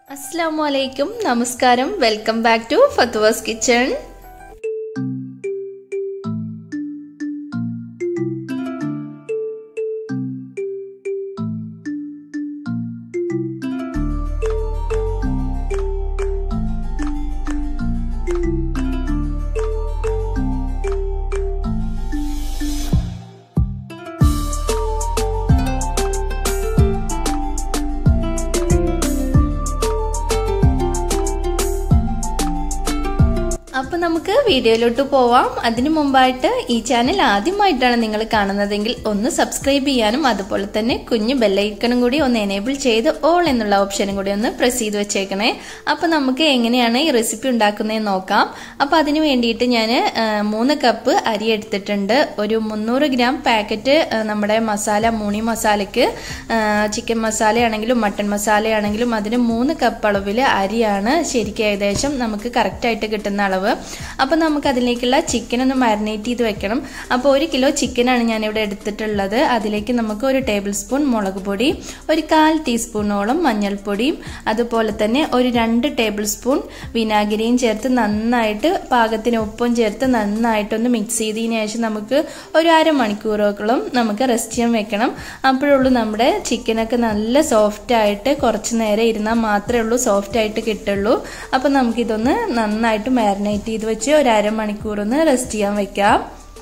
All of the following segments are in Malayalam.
അസ്സാം വലൈക്കും നമസ്കാരം വെൽക്കം ബാക്ക് ടു ഫത്തുവാസ് കിച്ചൺ അപ്പോൾ നമുക്ക് വീഡിയോയിലോട്ട് പോവാം അതിനു മുമ്പായിട്ട് ഈ ചാനൽ ആദ്യമായിട്ടാണ് നിങ്ങൾ കാണുന്നതെങ്കിൽ ഒന്ന് സബ്സ്ക്രൈബ് ചെയ്യാനും അതുപോലെ തന്നെ കുഞ്ഞു ബെല്ലൈക്കണും കൂടി ഒന്ന് എനേബിൾ ചെയ്ത് ഓൾ എന്നുള്ള ഓപ്ഷനും കൂടി ഒന്ന് പ്രസ് ചെയ്ത് വെച്ചേക്കണേ അപ്പോൾ നമുക്ക് എങ്ങനെയാണ് ഈ റെസിപ്പി ഉണ്ടാക്കുന്നതെന്ന് നോക്കാം അപ്പോൾ അതിന് വേണ്ടിയിട്ട് ഞാൻ മൂന്ന് കപ്പ് അരി എടുത്തിട്ടുണ്ട് ഒരു മുന്നൂറ് ഗ്രാം പാക്കറ്റ് നമ്മുടെ മസാല മൂണി മസാലയ്ക്ക് ചിക്കൻ മസാലയാണെങ്കിലും മട്ടൺ മസാലയാണെങ്കിലും അതിന് മൂന്ന് കപ്പ് അളവിൽ അരിയാണ് ശരിക്കും ഏകദേശം നമുക്ക് കറക്റ്റായിട്ട് കിട്ടുന്ന അളവ് അപ്പോൾ നമുക്ക് അതിലേക്കുള്ള ചിക്കൻ ഒന്ന് മാരിനേറ്റ് ചെയ്ത് വെക്കണം അപ്പോൾ ഒരു കിലോ ചിക്കനാണ് ഞാനിവിടെ എടുത്തിട്ടുള്ളത് അതിലേക്ക് നമുക്ക് ഒരു ടേബിൾ സ്പൂൺ മുളക് പൊടി ഒരു കാൽ ടീസ്പൂണോളം മഞ്ഞൾപ്പൊടിയും അതുപോലെ തന്നെ ഒരു രണ്ട് ടേബിൾ സ്പൂൺ വിനാഗിരിയും ചേർത്ത് നന്നായിട്ട് പാകത്തിന് ഉപ്പും ചേർത്ത് നന്നായിട്ടൊന്ന് മിക്സ് ചെയ്തതിന് ശേഷം നമുക്ക് ഒരു അരമണിക്കൂറോളം നമുക്ക് റെസ്റ്റ് ചെയ്യാൻ വെക്കണം അപ്പോഴുള്ളൂ നമ്മുടെ ചിക്കനൊക്കെ നല്ല സോഫ്റ്റ് ആയിട്ട് കുറച്ച് നേരം ഇരുന്നാൽ മാത്രമേ ഉള്ളൂ സോഫ്റ്റ് ആയിട്ട് കിട്ടുള്ളൂ അപ്പോൾ നമുക്കിതൊന്ന് നന്നായിട്ട് മാരിനേറ്റ് ചെയ്ത് വെച്ച് ഒരു അരമണിക്കൂർ ഒന്ന് റെസ്റ്റ് ചെയ്യാൻ വെക്കാം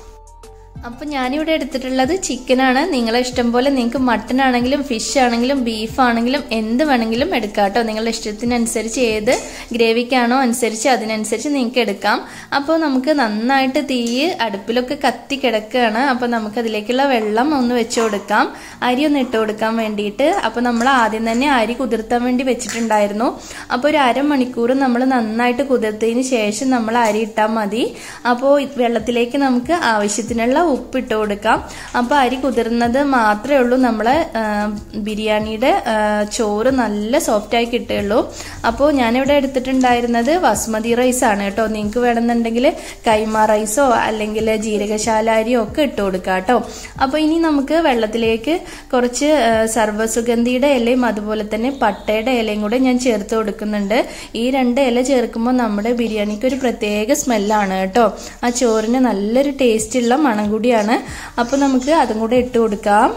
അപ്പോൾ ഞാനിവിടെ എടുത്തിട്ടുള്ളത് ചിക്കനാണ് നിങ്ങളെ ഇഷ്ടം പോലെ നിങ്ങൾക്ക് മട്ടൺ ആണെങ്കിലും ഫിഷ് ആണെങ്കിലും ബീഫ് ആണെങ്കിലും എന്ത് വേണമെങ്കിലും എടുക്കാം കേട്ടോ നിങ്ങളുടെ ഇഷ്ടത്തിനനുസരിച്ച് ഏത് ഗ്രേവിക്കാണോ അനുസരിച്ച് അതിനനുസരിച്ച് നിങ്ങൾക്ക് എടുക്കാം അപ്പോൾ നമുക്ക് നന്നായിട്ട് തീ അടുപ്പിലൊക്കെ കത്തി കിടക്കുകയാണ് അപ്പോൾ നമുക്ക് അതിലേക്കുള്ള വെള്ളം ഒന്ന് വെച്ച് കൊടുക്കാം അരി ഒന്ന് ഇട്ട് കൊടുക്കാൻ വേണ്ടിയിട്ട് അപ്പോൾ നമ്മൾ ആദ്യം തന്നെ അരി കുതിർത്താൻ വേണ്ടി വെച്ചിട്ടുണ്ടായിരുന്നു അപ്പോൾ ഒരു അരമണിക്കൂർ നമ്മൾ നന്നായിട്ട് കുതിർത്തതിന് ശേഷം നമ്മൾ അരി ഇട്ടാൽ മതി അപ്പോൾ വെള്ളത്തിലേക്ക് നമുക്ക് ആവശ്യത്തിനുള്ള ഉപ്പിട്ട് കൊടുക്കാം അപ്പോൾ അരി കുതിർന്നത് മാത്രമേ ഉള്ളൂ നമ്മളെ ബിരിയാണിയുടെ ചോറ് നല്ല സോഫ്റ്റായി കിട്ടുകയുള്ളൂ അപ്പോൾ ഞാനിവിടെ എടുത്തിട്ടുണ്ടായിരുന്നത് ബസ്മതി റൈസ് ആണ് കേട്ടോ നിങ്ങൾക്ക് വേണമെന്നുണ്ടെങ്കിൽ കൈമ റൈസോ അല്ലെങ്കിൽ ജീരകശാല അരിയോ ഒക്കെ ഇട്ട് കൊടുക്കാം കേട്ടോ അപ്പോൾ ഇനി നമുക്ക് വെള്ളത്തിലേക്ക് കുറച്ച് സർവ്വസുഗന്ധിയുടെ ഇലയും അതുപോലെ തന്നെ പട്ടയുടെ ഇലയും കൂടെ ഞാൻ ചേർത്ത് കൊടുക്കുന്നുണ്ട് ഈ രണ്ട് ഇല ചേർക്കുമ്പോൾ നമ്മുടെ ബിരിയാണിക്ക് ഒരു പ്രത്യേക സ്മെല്ലാണ് കേട്ടോ ആ ചോറിന് നല്ലൊരു ടേസ്റ്റുള്ള മണം കൂടിയാണ് അപ്പോൾ നമുക്ക് അതും കൂടെ ഇട്ട് കൊടുക്കാം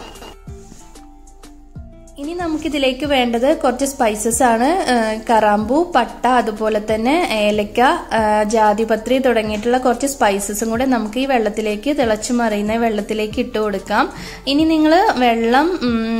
ഇനി നമുക്കിതിലേക്ക് വേണ്ടത് കുറച്ച് സ്പൈസസ് ആണ് കറാമ്പു പട്ട അതുപോലെ തന്നെ ഏലക്ക ജാതിപത്രി തുടങ്ങിയിട്ടുള്ള കുറച്ച് സ്പൈസസും കൂടെ നമുക്ക് ഈ വെള്ളത്തിലേക്ക് തിളച്ചു മറിയുന്ന വെള്ളത്തിലേക്ക് ഇട്ട് കൊടുക്കാം ഇനി നിങ്ങൾ വെള്ളം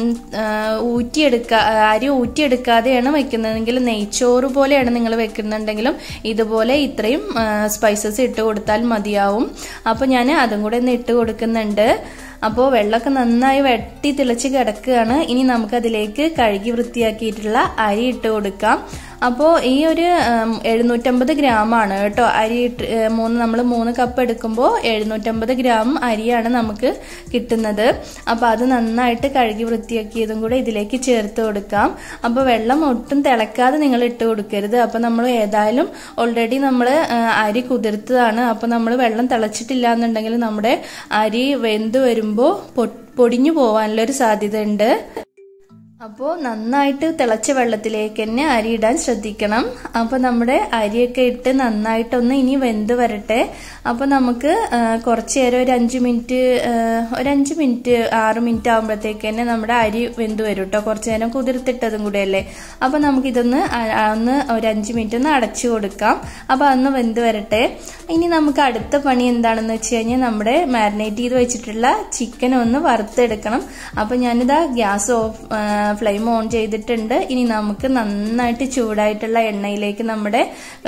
ഊറ്റിയെടുക്ക അരി ഊറ്റിയെടുക്കാതെയാണ് വെക്കുന്നതെങ്കിൽ നെയ്ച്ചോറ് പോലെയാണ് നിങ്ങൾ വെക്കുന്നുണ്ടെങ്കിലും ഇതുപോലെ ഇത്രയും സ്പൈസസ് ഇട്ട് കൊടുത്താൽ മതിയാവും അപ്പോൾ ഞാൻ അതും കൂടെ ഒന്ന് ഇട്ട് കൊടുക്കുന്നുണ്ട് അപ്പോൾ വെള്ളമൊക്കെ നന്നായി വെട്ടി തിളച്ച് കിടക്കുകയാണ് ഇനി നമുക്കതിലേക്ക് കഴുകി വൃത്തിയാക്കിയിട്ടുള്ള അരി ഇട്ട് കൊടുക്കാം അപ്പോൾ ഈ ഒരു എഴുന്നൂറ്റമ്പത് ഗ്രാമാണ് കേട്ടോ അരി ഇട്ട് മൂന്ന് നമ്മൾ മൂന്ന് കപ്പ് എടുക്കുമ്പോൾ എഴുന്നൂറ്റമ്പത് ഗ്രാം അരിയാണ് നമുക്ക് കിട്ടുന്നത് അപ്പോൾ അത് നന്നായിട്ട് കഴുകി വൃത്തിയാക്കിയതും കൂടെ ഇതിലേക്ക് ചേർത്ത് കൊടുക്കാം അപ്പോൾ വെള്ളം ഒട്ടും തിളക്കാതെ നിങ്ങൾ ഇട്ട് കൊടുക്കരുത് അപ്പോൾ നമ്മൾ ഏതായാലും ഓൾറെഡി നമ്മൾ അരി കുതിർത്തതാണ് അപ്പോൾ നമ്മൾ വെള്ളം തിളച്ചിട്ടില്ല എന്നുണ്ടെങ്കിൽ നമ്മുടെ അരി വെന്ത് വരുമ്പോൾ പൊടിഞ്ഞു പോകാനുള്ളൊരു സാധ്യത ഉണ്ട് അപ്പോൾ നന്നായിട്ട് തിളച്ച വെള്ളത്തിലേക്ക് തന്നെ അരി ഇടാൻ ശ്രദ്ധിക്കണം അപ്പോൾ നമ്മുടെ അരിയൊക്കെ ഇട്ട് നന്നായിട്ടൊന്ന് ഇനി വെന്ത് വരട്ടെ അപ്പോൾ നമുക്ക് കുറച്ച് നേരം ഒരു അഞ്ച് മിനിറ്റ് ഒരു അഞ്ച് മിനിറ്റ് ആറ് മിനിറ്റ് ആകുമ്പോഴത്തേക്ക് തന്നെ നമ്മുടെ അരി വെന്ത് വരും കേട്ടോ കുറച്ച് നേരം കുതിർത്തിട്ടതും കൂടെ അല്ലേ അപ്പോൾ നമുക്കിതൊന്ന് ഒന്ന് ഒരു അഞ്ച് മിനിറ്റ് ഒന്ന് അടച്ചു കൊടുക്കാം അപ്പോൾ അതൊന്ന് വെന്ത് വരട്ടെ ഇനി നമുക്ക് അടുത്ത പണി എന്താണെന്ന് വെച്ച് കഴിഞ്ഞാൽ നമ്മുടെ മാരിനേറ്റ് ചെയ്ത് വെച്ചിട്ടുള്ള ചിക്കൻ ഒന്ന് വറുത്തെടുക്കണം അപ്പോൾ ഞാനിതാ ഗ്യാസ് ഓഫ് ഫ്ലെയിം ഓൺ ചെയ്തിട്ടുണ്ട് ഇനി നമുക്ക് നന്നായിട്ട് ചൂടായിട്ടുള്ള എണ്ണയിലേക്ക് നമ്മുടെ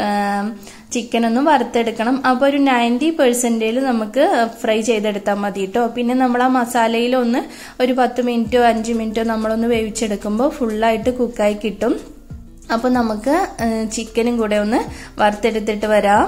ചിക്കൻ ഒന്ന് വറുത്തെടുക്കണം അപ്പോൾ ഒരു നയൻറ്റി പെർസെൻറ്റേജ് നമുക്ക് ഫ്രൈ ചെയ്തെടുത്താൽ മതി കേട്ടോ പിന്നെ നമ്മൾ ആ മസാലയിലൊന്ന് ഒരു പത്ത് മിനിറ്റോ അഞ്ച് മിനിറ്റോ നമ്മളൊന്ന് വേവിച്ചെടുക്കുമ്പോൾ ഫുള്ളായിട്ട് കുക്കായി കിട്ടും അപ്പോൾ നമുക്ക് ചിക്കനും കൂടെ ഒന്ന് വറുത്തെടുത്തിട്ട് വരാം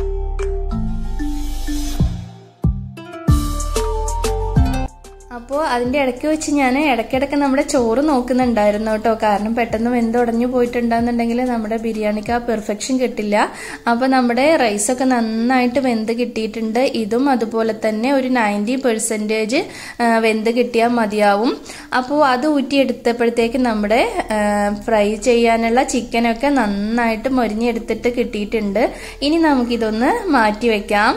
അപ്പോൾ അതിന്റെ ഇടയ്ക്ക് വെച്ച് ഞാൻ ഇടയ്ക്കിടയ്ക്ക് നമ്മുടെ ചോറ് നോക്കുന്നുണ്ടായിരുന്നു കേട്ടോ കാരണം പെട്ടെന്ന് വെന്ത് ഉടഞ്ഞു പോയിട്ടുണ്ടെന്നുണ്ടെങ്കിൽ നമ്മുടെ ബിരിയാണിക്ക് ആ പെർഫെക്ഷൻ കിട്ടില്ല അപ്പോൾ നമ്മുടെ റൈസൊക്കെ നന്നായിട്ട് വെന്ത് കിട്ടിയിട്ടുണ്ട് ഇതും അതുപോലെ തന്നെ ഒരു നയൻറ്റി പെർസെൻറ്റേജ് വെന്ത് കിട്ടിയാൽ മതിയാവും അപ്പോൾ അത് ഊറ്റിയെടുത്തപ്പോഴത്തേക്ക് നമ്മുടെ ഫ്രൈ ചെയ്യാനുള്ള ചിക്കനൊക്കെ നന്നായിട്ട് മൊരിഞ്ഞെടുത്തിട്ട് കിട്ടിയിട്ടുണ്ട് ഇനി നമുക്കിതൊന്ന് മാറ്റി വെക്കാം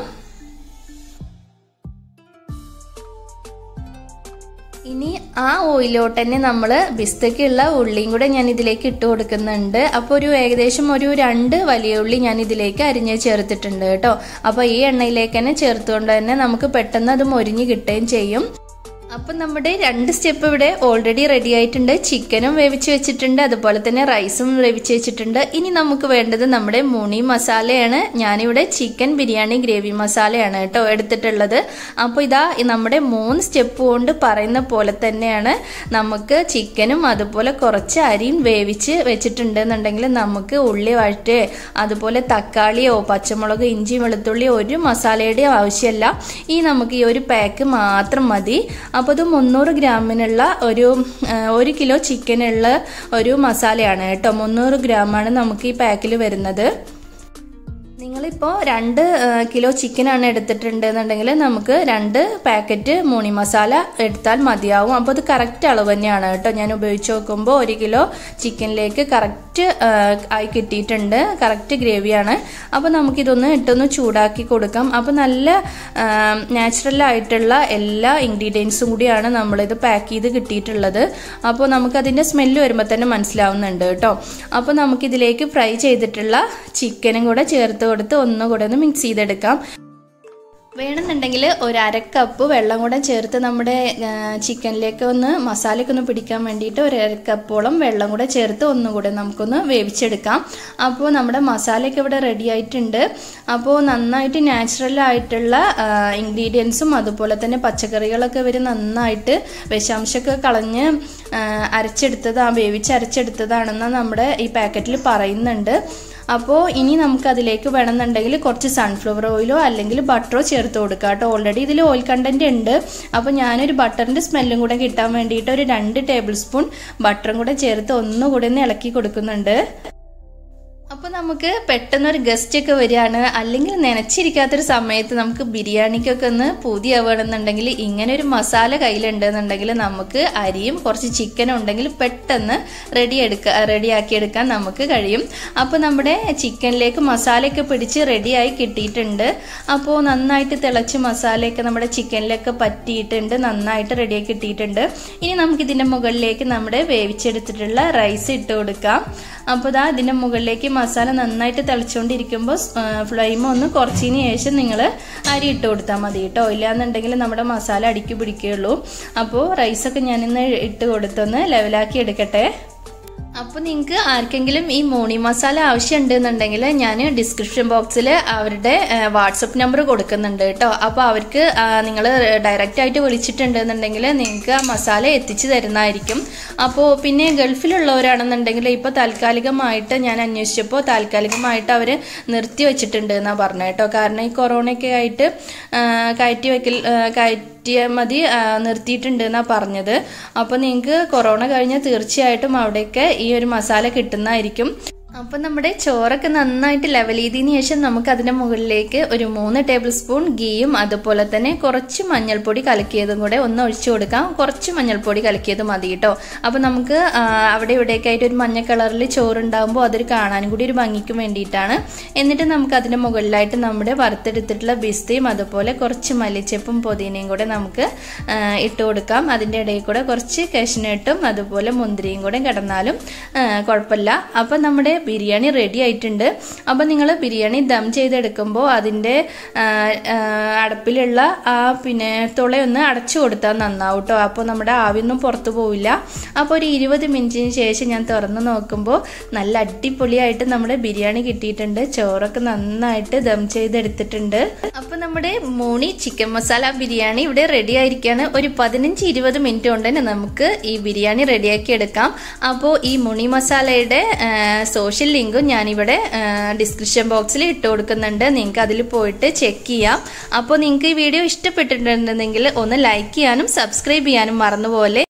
ഇനി ആ ഓയിലോട്ട് തന്നെ നമ്മൾ ബിസ്തക്കുള്ള ഉള്ളിയും കൂടെ ഞാൻ ഇതിലേക്ക് ഇട്ട് കൊടുക്കുന്നുണ്ട് അപ്പോൾ ഒരു ഏകദേശം ഒരു രണ്ട് വലിയ ഉള്ളി ഞാൻ ഇതിലേക്ക് അരിഞ്ഞ് ചേർത്തിട്ടുണ്ട് കേട്ടോ അപ്പോൾ ഈ എണ്ണയിലേക്ക് തന്നെ ചേർത്തുകൊണ്ട് തന്നെ നമുക്ക് പെട്ടെന്ന് അത് മൊരിഞ്ഞ് കിട്ടുകയും ചെയ്യും അപ്പം നമ്മുടെ രണ്ട് സ്റ്റെപ്പ് ഇവിടെ ഓൾറെഡി റെഡി ആയിട്ടുണ്ട് ചിക്കനും വേവിച്ച് വെച്ചിട്ടുണ്ട് അതുപോലെ തന്നെ റൈസും വേവിച്ച് വെച്ചിട്ടുണ്ട് ഇനി നമുക്ക് വേണ്ടത് നമ്മുടെ മുണി മസാലയാണ് ഞാനിവിടെ ചിക്കൻ ബിരിയാണി ഗ്രേവി മസാലയാണ് കേട്ടോ എടുത്തിട്ടുള്ളത് അപ്പോൾ ഇതാ നമ്മുടെ മൂന്ന് സ്റ്റെപ്പ് കൊണ്ട് പറയുന്ന പോലെ തന്നെയാണ് നമുക്ക് ചിക്കനും അതുപോലെ കുറച്ച് അരിയും വേവിച്ച് വെച്ചിട്ടുണ്ട് എന്നുണ്ടെങ്കിൽ നമുക്ക് ഉള്ളി വഴറ്റ് അതുപോലെ തക്കാളിയോ പച്ചമുളക് ഇഞ്ചി വെളുത്തുള്ളി ഒരു മസാലയുടെയും ആവശ്യമില്ല ഈ നമുക്ക് ഈ ഒരു പാക്ക് മാത്രം മതി അപ്പോൾ ഇത് മുന്നൂറ് ഗ്രാമിനുള്ള ഒരു ഒരു കിലോ ചിക്കനുള്ള ഒരു മസാലയാണ് കേട്ടോ മുന്നൂറ് ഗ്രാമാണ് നമുക്ക് ഈ പാക്കിൽ വരുന്നത് നിങ്ങളിപ്പോൾ രണ്ട് കിലോ ചിക്കനാണ് എടുത്തിട്ടുണ്ട് എന്നുണ്ടെങ്കിൽ നമുക്ക് രണ്ട് പാക്കറ്റ് മൂണി മസാല എടുത്താൽ മതിയാവും അപ്പോൾ അത് കറക്റ്റ് അളവ് തന്നെയാണ് കേട്ടോ ഞാൻ ഉപയോഗിച്ച് നോക്കുമ്പോൾ ഒരു കിലോ ചിക്കനിലേക്ക് കറക്റ്റ് ആയി കിട്ടിയിട്ടുണ്ട് കറക്റ്റ് ഗ്രേവിയാണ് അപ്പോൾ നമുക്കിതൊന്ന് ഇട്ടൊന്ന് ചൂടാക്കി കൊടുക്കാം അപ്പോൾ നല്ല നാച്ചുറൽ ആയിട്ടുള്ള എല്ലാ ഇൻഗ്രീഡിയൻസും കൂടിയാണ് നമ്മളിത് പാക്ക് ചെയ്ത് കിട്ടിയിട്ടുള്ളത് അപ്പോൾ നമുക്കതിൻ്റെ സ്മെല്ല് വരുമ്പോൾ തന്നെ മനസ്സിലാവുന്നുണ്ട് കേട്ടോ അപ്പോൾ നമുക്കിതിലേക്ക് ഫ്രൈ ചെയ്തിട്ടുള്ള ചിക്കനും കൂടെ ചേർത്ത് കൊടുത്ത് ഒന്നുകൂടെ ഒന്ന് മിക്സ് ചെയ്തെടുക്കാം വേണമെന്നുണ്ടെങ്കിൽ ഒരു അര കപ്പ് വെള്ളം കൂടെ ചേർത്ത് നമ്മുടെ ചിക്കനിലേക്ക് ഒന്ന് മസാലയ്ക്ക് ഒന്ന് പിടിക്കാൻ വേണ്ടിയിട്ട് ഒരു അര കപ്പോളം വെള്ളം കൂടെ ചേർത്ത് ഒന്നുകൂടെ നമുക്കൊന്ന് വേവിച്ചെടുക്കാം അപ്പോൾ നമ്മുടെ മസാലയൊക്കെ ഇവിടെ റെഡി ആയിട്ടുണ്ട് അപ്പോൾ നന്നായിട്ട് നാച്ചുറൽ ആയിട്ടുള്ള ഇൻഗ്രീഡിയൻസും അതുപോലെ തന്നെ പച്ചക്കറികളൊക്കെ ഇവർ നന്നായിട്ട് വിഷാംശമൊക്കെ കളഞ്ഞ് അരച്ചെടുത്തത് ആ വേവിച്ച് അരച്ചെടുത്തതാണെന്ന് നമ്മുടെ ഈ പാക്കറ്റിൽ പറയുന്നുണ്ട് അപ്പോൾ ഇനി നമുക്ക് അതിലേക്ക് വേണമെന്നുണ്ടെങ്കിൽ കുറച്ച് സൺഫ്ലവർ ഓയിലോ അല്ലെങ്കിൽ ബട്ടറോ ചേർത്ത് കൊടുക്കുക കേട്ടോ ഓൾറെഡി ഇതിൽ ഓയിൽ കണ്ടന്റ് ഉണ്ട് അപ്പോൾ ഞാനൊരു ബട്ടറിൻ്റെ സ്മെല്ലും കൂടെ കിട്ടാൻ വേണ്ടിയിട്ട് ഒരു രണ്ട് ടേബിൾ സ്പൂൺ ബട്ടറും കൂടെ ചേർത്ത് ഒന്നുകൂടെ ഒന്ന് ഇളക്കി കൊടുക്കുന്നുണ്ട് അപ്പോൾ നമുക്ക് പെട്ടെന്നൊരു ഗസ്റ്റ് ഒക്കെ വരികയാണ് അല്ലെങ്കിൽ നനച്ചിരിക്കാത്തൊരു സമയത്ത് നമുക്ക് ബിരിയാണിക്കൊക്കെ ഒന്ന് പൂതിയാവുകയാണെന്നുണ്ടെങ്കിൽ ഇങ്ങനെ ഒരു മസാല കയ്യിലുണ്ടെന്നുണ്ടെങ്കിൽ നമുക്ക് അരിയും കുറച്ച് ചിക്കനും ഉണ്ടെങ്കിൽ പെട്ടെന്ന് റെഡി എടുക്കുക റെഡിയാക്കി എടുക്കാൻ നമുക്ക് കഴിയും അപ്പോൾ നമ്മുടെ ചിക്കനിലേക്ക് മസാലയൊക്കെ പിടിച്ച് റെഡിയായി കിട്ടിയിട്ടുണ്ട് അപ്പോൾ നന്നായിട്ട് തിളച്ച് മസാലയൊക്കെ നമ്മുടെ ചിക്കനിലൊക്കെ പറ്റിയിട്ടുണ്ട് നന്നായിട്ട് റെഡിയാക്കി കിട്ടിയിട്ടുണ്ട് ഇനി നമുക്കിതിൻ്റെ മുകളിലേക്ക് നമ്മുടെ വേവിച്ചെടുത്തിട്ടുള്ള റൈസ് ഇട്ട് കൊടുക്കാം അപ്പോൾ ഇതാ ഇതിൻ്റെ മുകളിലേക്ക് മസാല നന്നായിട്ട് തിളച്ചുകൊണ്ടിരിക്കുമ്പോൾ ഫ്ലെയിം ഒന്ന് കുറച്ചതിന് ശേഷം നിങ്ങൾ അരി ഇട്ട് കൊടുത്താൽ മതി കേട്ടോ ഇല്ലാന്നുണ്ടെങ്കിൽ നമ്മുടെ മസാല അടിക്ക് പിടിക്കുകയുള്ളൂ അപ്പോൾ റൈസൊക്കെ ഞാനിന്ന് ഇട്ട് കൊടുത്തൊന്ന് ലെവലാക്കി എടുക്കട്ടെ അപ്പോൾ നിങ്ങൾക്ക് ആർക്കെങ്കിലും ഈ മോണി മസാല ആവശ്യമുണ്ട് എന്നുണ്ടെങ്കിൽ ഞാൻ ഡിസ്ക്രിപ്ഷൻ ബോക്സിൽ അവരുടെ വാട്സപ്പ് നമ്പർ കൊടുക്കുന്നുണ്ട് കേട്ടോ അപ്പോൾ അവർക്ക് നിങ്ങൾ ഡയറക്റ്റ് ആയിട്ട് വിളിച്ചിട്ടുണ്ട് എന്നുണ്ടെങ്കിൽ നിങ്ങൾക്ക് ആ മസാല എത്തിച്ചു തരുന്നതായിരിക്കും അപ്പോൾ പിന്നെ ഗൾഫിലുള്ളവരാണെന്നുണ്ടെങ്കിൽ ഇപ്പോൾ താൽക്കാലികമായിട്ട് ഞാൻ അന്വേഷിച്ചപ്പോൾ താൽക്കാലികമായിട്ട് അവർ നിർത്തി വെച്ചിട്ടുണ്ട് എന്നാണ് പറഞ്ഞത് കേട്ടോ കാരണം ഈ കൊറോണയൊക്കെ ആയിട്ട് കയറ്റി വയ്ക്കൽ കയറ്റിയാൽ മതി നിർത്തിയിട്ടുണ്ട് എന്നാണ് പറഞ്ഞത് അപ്പോൾ നിങ്ങൾക്ക് കൊറോണ കഴിഞ്ഞാൽ തീർച്ചയായിട്ടും അവിടെയൊക്കെ ഈ ഒരു മസാല കിട്ടുന്നതായിരിക്കും അപ്പം നമ്മുടെ ചോറൊക്കെ നന്നായിട്ട് ലെവൽ ചെയ്തതിന് ശേഷം നമുക്ക് അതിൻ്റെ മുകളിലേക്ക് ഒരു മൂന്ന് ടേബിൾ സ്പൂൺ ഗീയും അതുപോലെ തന്നെ കുറച്ച് മഞ്ഞൾപ്പൊടി കലക്കിയതും കൂടെ ഒന്ന് ഒഴിച്ചു കൊടുക്കാം കുറച്ച് മഞ്ഞൾപ്പൊടി കലക്കിയത് മതി കേട്ടോ അപ്പം നമുക്ക് അവിടെ ഇവിടെയൊക്കെ ആയിട്ട് ഒരു മഞ്ഞ കളറിൽ ചോറുണ്ടാകുമ്പോൾ അതൊരു കാണാനും കൂടി ഒരു ഭംഗിക്കും വേണ്ടിയിട്ടാണ് എന്നിട്ട് നമുക്ക് അതിൻ്റെ മുകളിലായിട്ട് നമ്മുടെ വറുത്തെടുത്തിട്ടുള്ള ബിസ്തയും അതുപോലെ കുറച്ച് മല്ലിച്ചപ്പും പുതിനയും കൂടെ നമുക്ക് ഇട്ട് കൊടുക്കാം അതിൻ്റെ ഇടയിൽ കൂടെ കുറച്ച് കഷ്നട്ടും അതുപോലെ മുന്തിരിയും കൂടെ കിടന്നാലും കുഴപ്പമില്ല അപ്പം നമ്മുടെ ബിരിയാണി റെഡി ആയിട്ടുണ്ട് അപ്പോൾ നിങ്ങൾ ബിരിയാണി ദം ചെയ്തെടുക്കുമ്പോൾ അതിൻ്റെ അടപ്പിലുള്ള ആ പിന്നെ തുളയൊന്ന് അടച്ചു കൊടുത്താൽ നന്നാവും കേട്ടോ അപ്പോൾ നമ്മുടെ ആവിയൊന്നും പുറത്തു പോവില്ല അപ്പോൾ ഒരു ഇരുപത് മിനിറ്റിന് ശേഷം ഞാൻ തുറന്ന് നോക്കുമ്പോൾ നല്ല അടിപൊളിയായിട്ട് നമ്മുടെ ബിരിയാണി കിട്ടിയിട്ടുണ്ട് ചോറൊക്കെ നന്നായിട്ട് ദം ചെയ്തെടുത്തിട്ടുണ്ട് അപ്പോൾ നമ്മുടെ മൂണി ചിക്കൻ മസാല ബിരിയാണി ഇവിടെ റെഡി ആയിരിക്കുകയാണ് ഒരു പതിനഞ്ച് ഇരുപത് മിനിറ്റ് കൊണ്ട് തന്നെ നമുക്ക് ഈ ബിരിയാണി റെഡിയാക്കി എടുക്കാം അപ്പോൾ ഈ മുണി മസാലയുടെ സോഷ്യൽ ഒഫീഷ്യൽ ലിങ്കും ഞാനിവിടെ ഡിസ്ക്രിപ്ഷൻ ബോക്സിൽ ഇട്ട് കൊടുക്കുന്നുണ്ട് നിങ്ങൾക്ക് അതിൽ പോയിട്ട് ചെക്ക് ചെയ്യാം അപ്പോൾ നിങ്ങൾക്ക് ഈ വീഡിയോ ഇഷ്ടപ്പെട്ടിട്ടുണ്ടെങ്കിൽ ഒന്ന് ലൈക്ക് ചെയ്യാനും സബ്സ്ക്രൈബ് ചെയ്യാനും മറന്നുപോലെ